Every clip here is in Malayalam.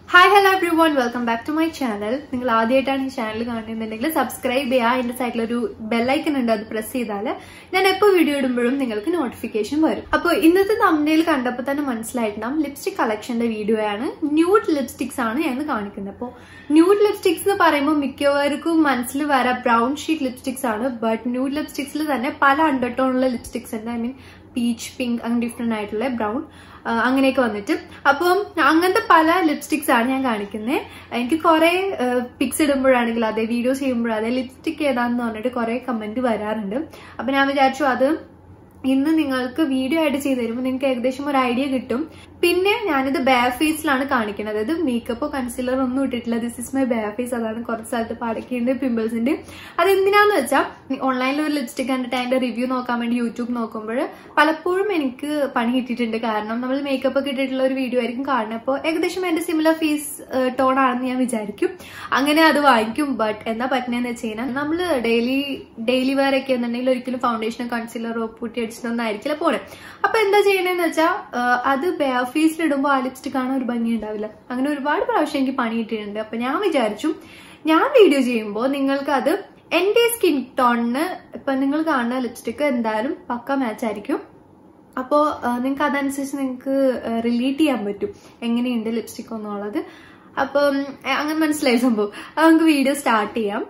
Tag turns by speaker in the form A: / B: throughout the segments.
A: hi hello everyone welcome back to my channel നിങ്ങൾ ആദ്യമായിട്ടാണ് ഈ ചാനൽ കാണുന്നുണ്ടെങ്കിൽ സബ്സ്ക്രൈബ് ചെയ്യുക അതിന്റെ സൈഡിൽ ഒരു ബെല്ലൈക്കൺ ഉണ്ട് അത് പ്രസ് ചെയ്താൽ ഞാൻ എപ്പോൾ വീഡിയോ ഇടുമ്പോഴും നിങ്ങൾക്ക് നോട്ടിഫിക്കേഷൻ വരും അപ്പോൾ ഇന്നത്തെ തമ്മിൽ കണ്ടപ്പോൾ തന്നെ മനസ്സിലായിട്ടുണ്ടാവും ലിപ്സ്റ്റിക് കളക്ഷന്റെ വീഡിയോ ആണ് ന്യൂഡ് ലിപ്സ്റ്റിക്സ് ആണ് ഞാൻ കാണിക്കുന്നത് അപ്പോൾ ന്യൂഡ് ലിപ്സ്റ്റിക്സ് എന്ന് പറയുമ്പോൾ മിക്കവർക്കും മനസ്സിൽ വരാ ബ്രൗൺ ഷീറ്റ് ലിപ്സ്റ്റിക്സ് ആണ് ബട്ട് ന്യൂഡ് ലിപ്സ്റ്റിക്സിൽ തന്നെ പല അണ്ടർടോണുള്ള ലിപ്സ്റ്റിക്സ് ഉണ്ട് ഐ മീൻ പീച്ച് പിങ്ക് അങ്ങനെ ഡിഫറെന്റ് ആയിട്ടുള്ള ബ്രൗൺ അങ്ങനെയൊക്കെ വന്നിട്ട് അപ്പം അങ്ങനത്തെ പല ലിപ്സ്റ്റിക്സ് ആണ് ഞാൻ കാണിക്കുന്നത് എനിക്ക് കുറെ പിക്സ് ഇടുമ്പോഴാണെങ്കിൽ അതെ വീഡിയോസ് ചെയ്യുമ്പോഴും അതെ ലിപ്സ്റ്റിക് ഏതാന്ന് പറഞ്ഞിട്ട് കുറെ കമന്റ് വരാറുണ്ട് അപ്പൊ ഞാൻ വിചാരിച്ചു അത് ഇന്ന് നിങ്ങൾക്ക് വീഡിയോ ആയിട്ട് ചെയ്തു തരുമ്പോൾ നിങ്ങൾക്ക് ഏകദേശം ഒരു ഐഡിയ കിട്ടും പിന്നെ ഞാനിത് ബെയർ ഫേസിലാണ് കാണിക്കുന്നത് അതായത് മേക്കപ്പോ കൺസീലർ ഒന്നും ഇട്ടിട്ടില്ല this is my bare face അതാണ് കുറച്ച് സ്ഥലത്ത് പടക്കിയുണ്ട് പിമ്പിൾസ് ഉണ്ട് അത് എന്തിനാന്ന് വെച്ചാൽ ഓൺലൈനിൽ ഒരു ലിപ്സ്റ്റിക് കണ്ടിട്ട് അതിന്റെ റിവ്യൂ നോക്കാൻ വേണ്ടി യൂട്യൂബ് നോക്കുമ്പോൾ പലപ്പോഴും എനിക്ക് പണി കിട്ടിയിട്ടുണ്ട് കാരണം നമ്മൾ മേക്കപ്പ് ഒക്കെ ഇട്ടിട്ടുള്ള ഒരു വീഡിയോ ആയിരിക്കും കാണുന്നത് അപ്പോൾ ഏകദേശം എന്റെ സിമിലർ ഫേസ് ടോൺ ആണെന്ന് ഞാൻ വിചാരിക്കും അങ്ങനെ അത് വാങ്ങിക്കും ബട്ട് എന്താ പറ്റുന്നതെന്ന് വെച്ച് കഴിഞ്ഞാൽ നമ്മൾ ഡെയിലി ഡെയിലി വെയർ ഒക്കെ എന്നുണ്ടെങ്കിൽ ഒരിക്കലും ഫൗണ്ടേഷനോ കൺസീലറോ പൂട്ടി അടിച്ചിട്ടൊന്നും ആയിരിക്കില്ല പോണേ അപ്പൊ എന്താ ചെയ്യണേന്ന് വെച്ചാൽ അത് ബെയർ ഫേസിൽ ഇടുമ്പോൾ ആ ലിപ്സ്റ്റിക് കാണാൻ ഒരു ഭംഗി ഉണ്ടാവില്ല അങ്ങനെ ഒരുപാട് പ്രാവശ്യം എനിക്ക് പണി കിട്ടിയിട്ടുണ്ട് അപ്പൊ ഞാൻ വിചാരിച്ചു ഞാൻ വീഡിയോ ചെയ്യുമ്പോൾ നിങ്ങൾക്ക് അത് എന്റെ സ്കിൻ ടോണിന് ഇപ്പൊ നിങ്ങൾ കാണുന്ന ലിപ്സ്റ്റിക് എന്തായാലും പക്ക മാച്ച് ആയിരിക്കും അപ്പോൾ നിങ്ങൾക്ക് അതനുസരിച്ച് നിങ്ങൾക്ക് റിലേറ്റ് ചെയ്യാൻ പറ്റും എങ്ങനെയുണ്ട് ലിപ്സ്റ്റിക് എന്നുള്ളത് അപ്പം അങ്ങനെ മനസ്സിലായ സംഭവം അത് നമുക്ക് വീഡിയോ സ്റ്റാർട്ട് ചെയ്യാം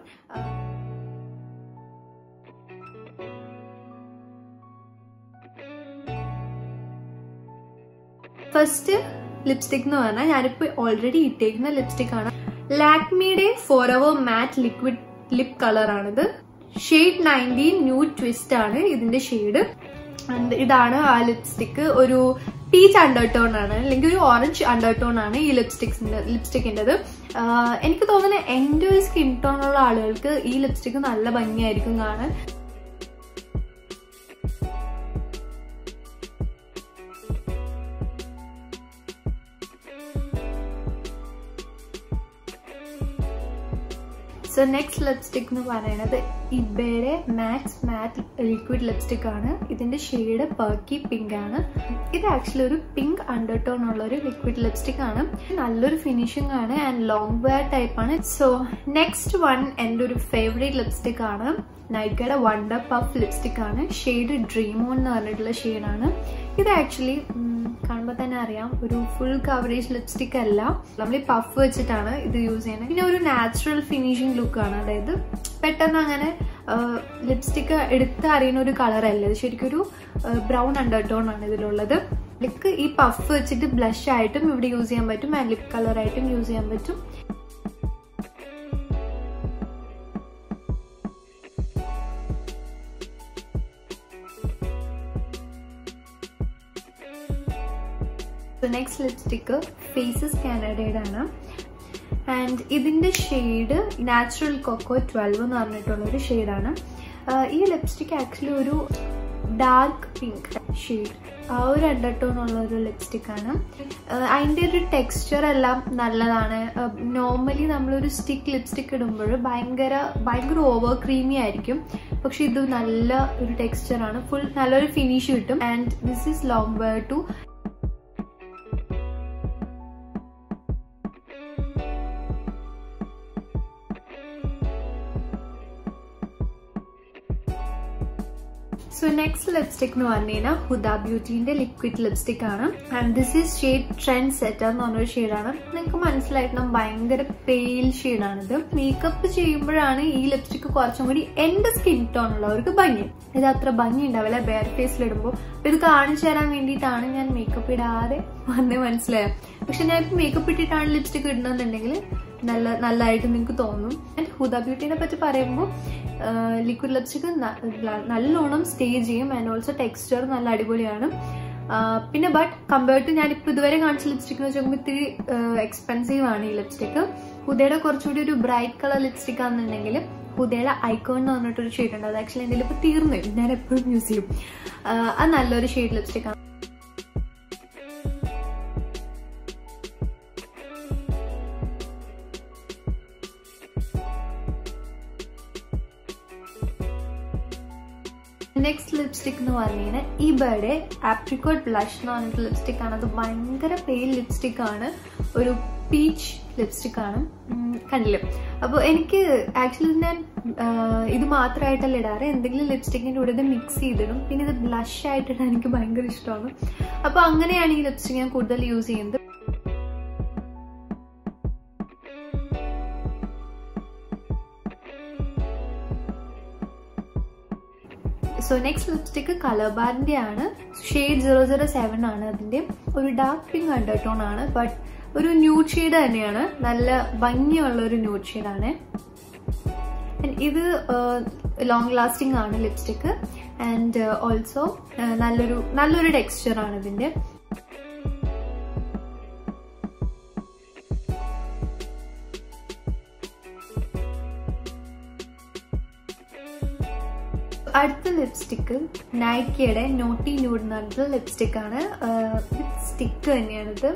A: ഫസ്റ്റ് ലിപ്സ്റ്റിക് എന്ന് പറഞ്ഞാൽ ഞാനിപ്പോ ഓൾറെഡി ഇട്ടേക്കുന്ന ലിപ്സ്റ്റിക് ആണ് ലാക്മിയുടെ forever matte liquid lip colour ആണിത് ഷെയ്ഡ് നയൻറ്റീൻ ന്യൂ ട്വിസ്റ്റ് ആണ് ഇതിന്റെ ഷെയ്ഡ് ഇതാണ് ആ ലിപ്സ്റ്റിക് ഒരു പീച്ച് അണ്ടർടോൺ ആണ് അല്ലെങ്കിൽ ഒരു ഓറഞ്ച് അണ്ടർടോൺ ആണ് ഈ ലിപ്സ്റ്റിക്സിന്റെ ലിപ്സ്റ്റിക്കിൻ്റെത് എനിക്ക് തോന്നുന്നത് എൻ്റെ ഒരു സ്കിൻ ടോൺ ഉള്ള ആളുകൾക്ക് ഈ ലിപ്സ്റ്റിക് നല്ല ഭംഗിയായിരിക്കും കാണാൻ സോ നെക്സ്റ്റ് ലിപ്സ്റ്റിക് എന്ന് പറയുന്നത് ഇബയുടെ മാക്സ് മാറ്റ് ലിക്വിഡ് ലിപ്സ്റ്റിക് ആണ് ഇതിന്റെ ഷെയ്ഡ് പെർക്കി പിങ്ക് ആണ് ഇത് ആക്ച്വലി ഒരു പിങ്ക് അണ്ടർടോൺ ഉള്ള ഒരു ലിക്വിഡ് ലിപ്സ്റ്റിക് ആണ് നല്ലൊരു ഫിനിഷിംഗ് ആണ് ആൻഡ് ലോങ് വെയർ ടൈപ്പ് ആണ് സോ നെക്സ്റ്റ് വൺ എൻ്റെ ഒരു ഫേവറേറ്റ് ലിപ്സ്റ്റിക് ആണ് നൈക്കയുടെ വണ്ടർ പഫ് ലിപ്സ്റ്റിക് ആണ് ഷെയ്ഡ് ഡ്രീം ഓൺ എന്ന് പറഞ്ഞിട്ടുള്ള ഷെയ്ഡാണ് ഇത് ആക്ച്വലി കാണുമ്പോൾ തന്നെ അറിയാം ഒരു ഫുൾ കവറേജ് ലിപ്സ്റ്റിക് അല്ല നമ്മൾ ഈ പഫ് വെച്ചിട്ടാണ് ഇത് യൂസ് ചെയ്യുന്നത് പിന്നെ ഒരു നാച്ചുറൽ ഫിനിഷിംഗ് ലുക്കാണ് അതായത് പെട്ടെന്ന് അങ്ങനെ ലിപ്സ്റ്റിക് എടുത്ത് അറിയുന്ന ഒരു കളർ അല്ല ഇത് ശരിക്കും ഒരു ബ്രൗൺ അണ്ടർടോൺ ആണ് ഇതിലുള്ളത് ലിക്ക് ഈ പഫ് വെച്ചിട്ട് ബ്ലഷ് ആയിട്ടും ഇവിടെ യൂസ് ചെയ്യാൻ പറ്റും ആൻഡ് ലിപ് കളർ ആയിട്ടും യൂസ് ചെയ്യാൻ പറ്റും നെക്സ്റ്റ് ലിപ്സ്റ്റിക്ക് ഫേസസ് കാനഡയുടെ ആണ് ആൻഡ് ഇതിന്റെ ഷെയ്ഡ് നാച്ചുറൽ കൊക്കോ ട്വൽവ് എന്ന് പറഞ്ഞിട്ടുള്ള ഒരു ഷെയ്ഡാണ് ഈ ലിപ്സ്റ്റിക് ആക്ച്വലി ഒരു ഡാർക്ക് പിങ്ക് ഷെയ്ഡ് ആ ഒരു അണ്ടർടോൺ ഉള്ള ഒരു ലിപ്സ്റ്റിക് ആണ് അതിൻ്റെ ഒരു ടെക്സ്ചർ എല്ലാം നല്ലതാണ് നോർമലി നമ്മളൊരു സ്റ്റിക്ക് ലിപ്സ്റ്റിക് ഇടുമ്പോൾ ഭയങ്കര ഭയങ്കര ഓവർ ക്രീമി ആയിരിക്കും പക്ഷെ ഇത് നല്ല ഒരു ടെക്സ്ചർ ആണ് ഫുൾ നല്ലൊരു ഫിനിഷ് കിട്ടും and this is long wear too so next lipstick എന്ന് പറഞ്ഞു കഴിഞ്ഞാൽ ഹുദ ബ്യൂട്ടീന്റെ ലിക്വിഡ് ലിപ്സ്റ്റിക് ആണ് and this is shade trendsetter എന്ന് പറഞ്ഞൊരു ഷെയ്ഡാണ് നിങ്ങൾക്ക് മനസ്സിലായിട്ടുണ്ടാവും ഭയങ്കര പെയിൽ ഷെയ്ഡാണിത് മേക്കപ്പ് ചെയ്യുമ്പോഴാണ് ഈ ലിപ്സ്റ്റിക് കുറച്ചും കൂടി എന്റെ സ്കിൻ ടോൺ ഉള്ളവർക്ക് ഭംഗി ഇത് അത്ര ഭംഗി ഉണ്ടാവില്ല ബെയർ ഫേസിൽ ഇടുമ്പോൾ ഇത് കാണിച്ചു തരാൻ വേണ്ടിയിട്ടാണ് ഞാൻ മേക്കപ്പ് ഇടാതെ വന്ന് മനസ്സിലായത് പക്ഷെ ഞാൻ ഇപ്പൊ മേക്കപ്പ് ഇട്ടിട്ടാണ് ലിപ്സ്റ്റിക് ഇടുന്നുണ്ടെങ്കിൽ നല്ല നല്ലതായിട്ട് നിങ്ങൾക്ക് തോന്നും ആൻഡ് ഹുദ ബ്യൂട്ടീനെ പറ്റി പറയുമ്പോൾ ലിക്വിഡ് ലിപ്സ്റ്റിക് നല്ലോണം സ്റ്റേ ചെയ്യും ആൻഡ് ഓൾസോ ടെക്സ്ചർ നല്ല അടിപൊളിയാണ് പിന്നെ ബട്ട് കമ്പയർഡ് ടു ഞാനിപ്പോൾ ഇതുവരെ കാണിച്ച ലിപ്സ്റ്റിക് എന്ന് വെച്ചാൽ ഇത്തിരി എക്സ്പെൻസീവ് ആണ് ഈ ലിപ്സ്റ്റിക് ഹുദയുടെ കുറച്ചുകൂടി ഒരു ബ്രൈറ്റ് കളർ ലിപ്സ്റ്റിക് ആണെന്നുണ്ടെങ്കിൽ ഹുദയുടെ ഐക്കോൺ എന്ന് പറഞ്ഞിട്ടൊരു ഷെയ്ഡ് ഉണ്ട് അത് ആക്ച്വലി എൻ്റെ ഇപ്പോൾ തീർന്നു ഞാൻ എപ്പോഴും യൂസ് ചെയ്യും അത് നല്ലൊരു ഷെയ്ഡ് ലിപ്സ്റ്റിക് ആണ് നെക്സ്റ്റ് ലിപ്സ്റ്റിക് എന്ന് പറഞ്ഞാൽ ഈ ബേർഡെ ആപ്രിക്കോട്ട് ബ്ലഷ് എന്ന് പറഞ്ഞിട്ട് ലിപ്സ്റ്റിക് ആണ് അത് ഭയങ്കര പെയിൽ ലിപ്സ്റ്റിക് ആണ് ഒരു പീച്ച് ലിപ്സ്റ്റിക് ആണ് ഉം, കണ്ടില്ലേ അപ്പോൾ എനിക്ക് ആക്ച്വലി ഞാൻ ആ, ഇത് മാത്രമായിട്ടല്ല ഇടാറ് എന്തെങ്കിലും ലിപ്സ്റ്റിക്കിന്റെ കൂടെ ഇത് മിക്സ് ചെയ്തിടും പിന്നെ ഇത് ബ്ലഷ് ആയിട്ടിടാൻ എനിക്ക് ഭയങ്കര ഇഷ്ടമാണ് അപ്പോൾ അങ്ങനെയാണ് ഈ ലിപ്സ്റ്റിക് ഞാൻ കൂടുതൽ യൂസ് ചെയ്യുന്നത് സോ നെക്സ്റ്റ് ലിപ്സ്റ്റിക് കളർ ബാറിന്റെ ആണ് ഷെയ്ഡ് സീറോ സീറോ സെവൻ ആണ് അതിന്റെ ഒരു ഡാർക്ക് പിങ്ക് അണ്ടർടോൺ ആണ് ബട്ട് ഒരു ന്യൂഡ് ഷെയ്ഡ് തന്നെയാണ് നല്ല ഭംഗിയുള്ള ഒരു ന്യൂഡ് ഷെയ്ഡ് ആണ് And ഇത് ലോങ് ലാസ്റ്റിംഗ് ആണ് ലിപ്സ്റ്റിക് ആൻഡ് ഓൾസോ നല്ലൊരു നല്ലൊരു ടെക്സ്ചർ ആണ് ഇതിന്റെ അടുത്ത ലിപ്സ്റ്റിക്ക് നൈക്കയുടെ നോട്ടി ന്യൂഡ് എന്ന് പറഞ്ഞിട്ടുള്ള ലിപ്സ്റ്റിക് ആണ് സ്റ്റിക്ക് തന്നെയാണിത്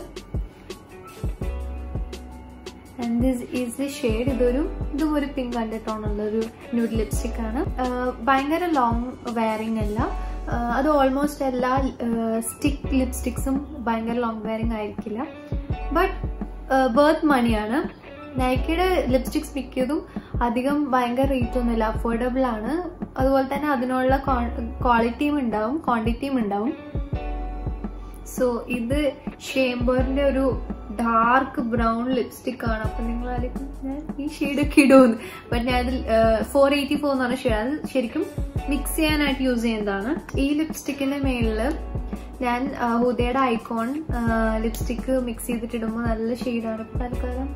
A: and this is the shade ഇതൊരു ഇതും ഒരു പിങ്ക് അണ്ടർടോൺ ഉള്ള ഒരു ന്യൂഡ് ലിപ്സ്റ്റിക് ആണ് ആഹ് ഭയങ്കര ലോങ് വെയറിംഗ് അല്ല ആഹ് അത് ഓൾമോസ്റ്റ് എല്ലാ സ്റ്റിക്ക് ലിപ്സ്റ്റിക്സും ഭയങ്കര ലോങ് വെയറിംഗ് ആയിരിക്കില്ല ബട്ട് ബർത്ത് മണിയാണ് നൈക്കയുടെ ലിപ്സ്റ്റിക്സ് മിക്കതും അധികം ഭയങ്കര റേറ്റ് ഒന്നുമില്ല അഫോർഡബിൾ ആണ് അതുപോലെ തന്നെ അതിനുള്ള ക്വാളിറ്റിയും ഉണ്ടാവും ക്വാണ്ടിറ്റിയും ഉണ്ടാവും സോ ഇത് ഷേംബറിന്റെ ഒരു ഡാർക്ക് ബ്രൗൺ ലിപ്സ്റ്റിക് ആണ് അപ്പൊ നിങ്ങൾ ആലോചിക്കും ഞാൻ ഈ ഷെയ്ഡൊക്കെ ഇടുമെന്ന് ബട്ട് ഞാൻ അതിൽ ഫോർ എയ്റ്റി ഫോർ എന്ന് പറഞ്ഞ ഷെയ്ഡ് അത് ശരിക്കും മിക്സ് ചെയ്യാനായിട്ട് യൂസ് ചെയ്യുന്നതാണ് ഈ ലിപ്സ്റ്റിക്കിന്റെ മേളില് ഞാൻ ആ, ഹുദയുടെ ഐക്കോൺ ലിപ്സ്റ്റിക്ക് മിക്സ് ചെയ്തിട്ടിടുമ്പോൾ നല്ല ഷെയ്ഡാണ് ഇപ്പൊ തൽക്കാലം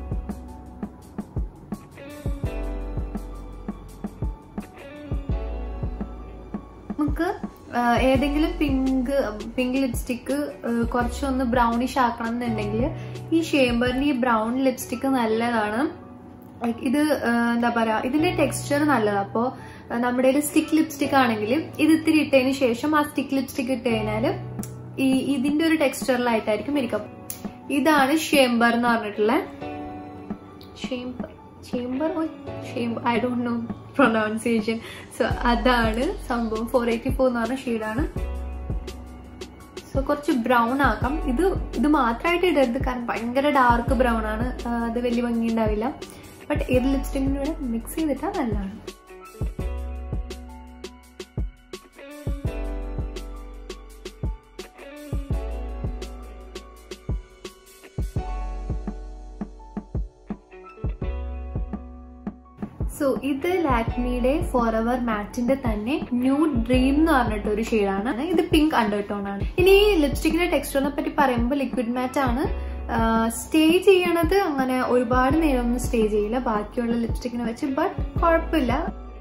A: നമുക്ക് ആ, ഏതെങ്കിലും പിങ്ക് പിങ്ക് ലിപ്സ്റ്റിക്ക് കുറച്ചൊന്ന് ബ്രൗണിഷ് ആക്കണം എന്നുണ്ടെങ്കിൽ ഈ ഷേംബറിന്റെ ഈ ബ്രൗൺ ലിപ്സ്റ്റിക്ക് നല്ലതാണ് Like ഇത് ആ, എന്താ പറയാ ഇതിന്റെ ടെക്സ്ചർ നല്ലതാണ് അപ്പോ ആ, നമ്മുടെ സ്റ്റിക്ക് ലിപ്സ്റ്റിക് ആണെങ്കിൽ ഇത് ഇത്തിരി ഇട്ടതിന് ശേഷം ആ സ്റ്റിക്ക് ലിപ്സ്റ്റിക് ഇട്ട് കഴിഞ്ഞാൽ ഈ ഇതിന്റെ ഒരു ടെക്സ്ചറിലായിട്ടായിരിക്കും ഇരിക്കും ഇതാണ് ഷേംബർ എന്ന് പറഞ്ഞിട്ടുള്ള chamber chamber chamber I don't know pronunciation so അതാണ് സംഭവം ഫോർ എയ്റ്റി ഫോർ എന്ന് പറഞ്ഞ ഷെയ്ഡാണ് സോ കുറച്ച് ബ്രൗൺ ആക്കാം ഇത് ഇത് മാത്രമായിട്ട് ഇടരുത് കാരണം ഭയങ്കര ഡാർക്ക് ബ്രൗൺ ആണ് ആ, അത് വലിയ ഭംഗി ഉണ്ടാവില്ല ബട്ട് ഏത് ലിപ്സ്റ്റിക്കിൻ്റെ കൂടെ മിക്സ് ചെയ്തിട്ടാൽ നല്ലതാണ് സോ ഇത് ലാക്മിയുടെ ഫോർ എവർ മാറ്റിന്റെ തന്നെ ന്യൂ ഡ്രീം എന്ന് പറഞ്ഞിട്ട് ഒരു ഷെയ്ഡാണ് ഇത് പിങ്ക് അണ്ടർടോൺ ആണ് ഇനി ഈ ലിപ്സ്റ്റിക്കിന്റെ ടെക്സ്ചറിനെ പറ്റി പറയുമ്പോൾ ലിക്വിഡ് മാറ്റ് ആണ് സ്റ്റേ ചെയ്യണത് അങ്ങനെ ഒരുപാട് നേരം ഒന്നും സ്റ്റേ ചെയ്യില്ല ബാക്കിയുള്ള ലിപ്സ്റ്റിക്കിനെ വെച്ച് ബട്ട് കുഴപ്പമില്ല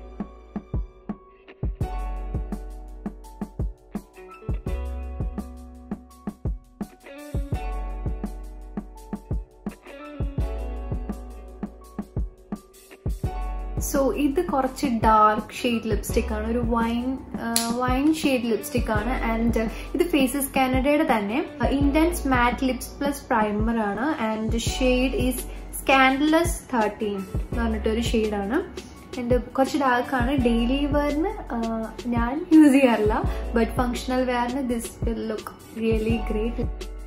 A: സോ ഇത് കുറച്ച് ഡാർക്ക് ഷെയ്ഡ് ലിപ്സ്റ്റിക് ആണ് ഒരു വൈൻ വൈൻ ഷെയ്ഡ് ലിപ്സ്റ്റിക് ആണ് ആൻഡ് ഇത് ഫേസസ് കാനഡയുടെ തന്നെ intense matte lips plus primer ആണ് and shade is scandalous thirteen എന്ന് പറഞ്ഞിട്ടൊരു ഷെയ്ഡാണ് ആൻഡ് കുറച്ച് ഡാർക്ക് ആണ് ഡെയിലി വെയറിന് ഞാൻ യൂസ് ചെയ്യാറില്ല ബട്ട് ഫങ്ഷണൽ വെയറിന് this will look really great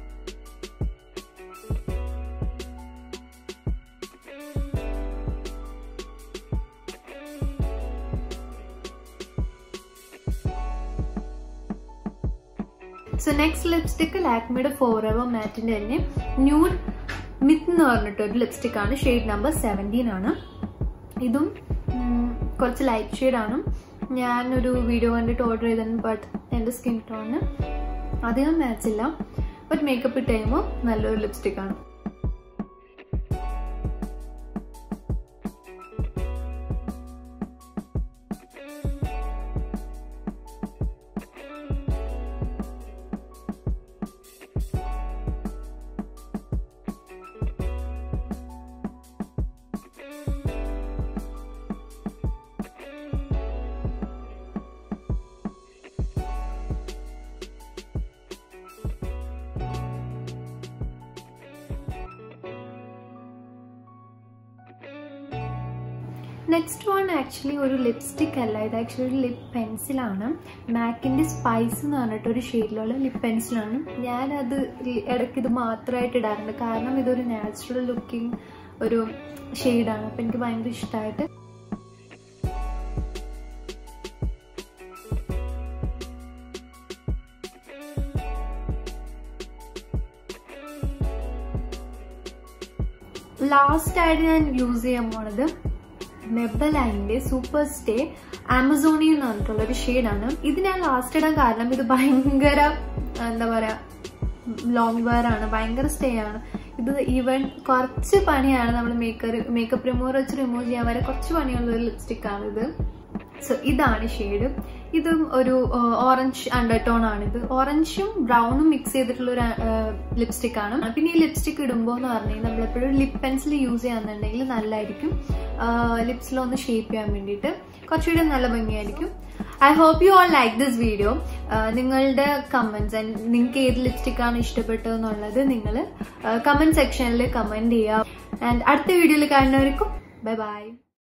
A: so next lipstick ലാക്മിയുടെ ഫോർ എവർ മാറ്റിന്റെ തന്നെ ന്യൂഡ് മിത്ത് എന്ന് പറഞ്ഞിട്ട് ഒരു ലിപ്സ്റ്റിക് ആണ് ഷെയ്ഡ് നമ്പർ സെവൻറ്റീൻ ആണ് ഇതും ഉം, കുറച്ച് ലൈറ്റ് ഷെയ്ഡ് ആണ് ഞാനൊരു വീഡിയോ കണ്ടിട്ട് ഓർഡർ ചെയ്തിരുന്നു ബട്ട് എൻ്റെ സ്കിൻ ടോണിന് അധികം മാച്ച് ഇല്ല ബട്ട് മേക്കപ്പ് ഇട്ട് കഴിയുമ്പോൾ നല്ലൊരു ലിപ്സ്റ്റിക് ആണ് നെക്സ്റ്റ് വൺ ആക്ച്വലി ഒരു ലിപ്സ്റ്റിക് അല്ല ഇത് ആക്ച്വലി ഒരു ലിപ് പെൻസിലാണ് മാക്കിൻ്റെ സ്പൈസ് എന്ന് പറഞ്ഞിട്ട് ഒരു ഷെയ്ഡിലുള്ള ലിപ് പെൻസിലാണ് ഞാനത് ഇടയ്ക്ക് ഇത് മാത്രമായിട്ട് ഇടാറുണ്ട് കാരണം ഇതൊരു നാച്ചുറൽ ലുക്കിംഗ് ഒരു ഷെയ്ഡാണ് അപ്പം എനിക്ക് ഭയങ്കര ഇഷ്ടമായിട്ട് ലാസ്റ്റ് ആയിട്ട് ഞാൻ യൂസ് ചെയ്യാൻ പോണത് മെബലൈൻ്റെ സൂപ്പർ സ്റ്റേ ആമസോണിൽ എന്ന് പറഞ്ഞിട്ടുള്ള ഒരു ഷെയ്ഡാണ് ഇത് ഞാൻ ലാസ്റ്റ് ഇടാൻ കാരണം ഇത് ഭയങ്കര എന്താ പറയാ ലോങ് വെയർ ആണ് ഭയങ്കര സ്റ്റേ ആണ് ഇത് ഈവൻ കുറച്ച് പണിയാണ് നമ്മൾ മേക്കർ മേക്കപ്പ് റിമൂവർ വെച്ച് റിമൂവ് ചെയ്യാൻ വരെ കുറച്ച് പണിയുള്ള ഒരു ലിപ്സ്റ്റിക് ആണ് ഇത് സോ ഇതാണ് ഷെയ്ഡ് ഇതും ഒരു ഓറഞ്ച് അണ്ടർടോൺ ആണിത് ഓറഞ്ചും ബ്രൗണും മിക്സ് ചെയ്തിട്ടുള്ള ഒരു ലിപ്സ്റ്റിക് ആണ് പിന്നെ ഈ ലിപ്സ്റ്റിക് ഇടുമ്പോൾ എന്ന് പറഞ്ഞു കഴിഞ്ഞാൽ നമ്മളെപ്പോഴും ലിപ് പെൻസിൽ യൂസ് ചെയ്യാന്നുണ്ടെങ്കിൽ നല്ലതായിരിക്കും ലിപ്സിലൊന്ന് ഷേപ്പ് ചെയ്യാൻ വേണ്ടിയിട്ട് കുറച്ചുകൂടി നല്ല ഭംഗിയായിരിക്കും I hope you all like this video നിങ്ങളുടെ കമന്റ്സ് ആൻഡ് നിങ്ങൾക്ക് ഏത് ലിപ്സ്റ്റിക് ആണ് ഇഷ്ടപ്പെട്ടതെന്നുള്ളത് നിങ്ങൾ കമന്റ് സെക്ഷനിൽ കമന്റ് ചെയ്യുക ആൻഡ് അടുത്ത വീഡിയോയിൽ കാണുന്നവർക്കും ബൈ ബൈ